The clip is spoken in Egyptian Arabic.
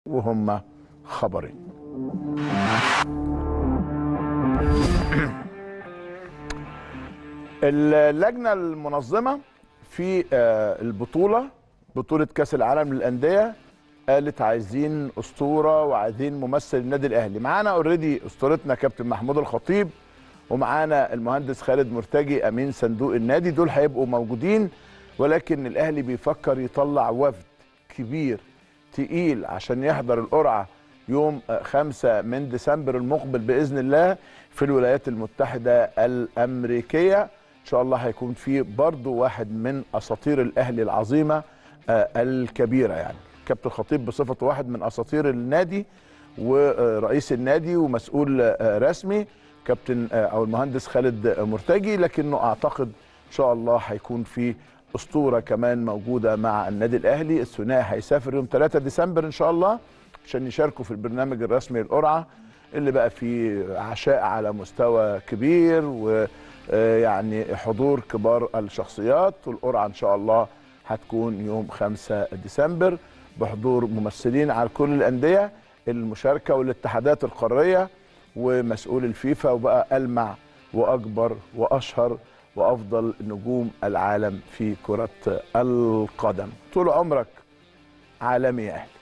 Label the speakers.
Speaker 1: وهم خبرين اللجنه المنظمه في آه، البطوله بطوله كاس العالم للانديه قالت عايزين اسطوره وعايزين ممثل النادي الاهلي معانا اوريدي اسطورتنا كابتن محمود الخطيب ومعانا المهندس خالد مرتجي امين صندوق النادي دول هيبقوا موجودين ولكن الاهلي بيفكر يطلع وفد كبير تقيل عشان يحضر القرعه يوم آه، 5 من ديسمبر المقبل باذن الله في الولايات المتحده الامريكيه ان شاء الله هيكون في برضو واحد من اساطير الاهلي العظيمه آه، الكبيره يعني كابتن خطيب بصفته واحد من اساطير النادي ورئيس النادي ومسؤول آه، رسمي كابتن آه، او المهندس خالد مرتجي لكنه اعتقد ان شاء الله هيكون في اسطوره كمان موجوده مع النادي الاهلي الثنائي هيسافر يوم 3 ديسمبر ان شاء الله عشان يشاركوا في البرنامج الرسمي القرعه اللي بقى فيه عشاء على مستوى كبير ويعني حضور كبار الشخصيات والقرعه ان شاء الله هتكون يوم 5 ديسمبر بحضور ممثلين على كل الانديه المشاركه والاتحادات القاريه ومسؤول الفيفا وبقى ألمع وأكبر وأشهر وأفضل نجوم العالم في كرة القدم طول عمرك عالمي يا أهلي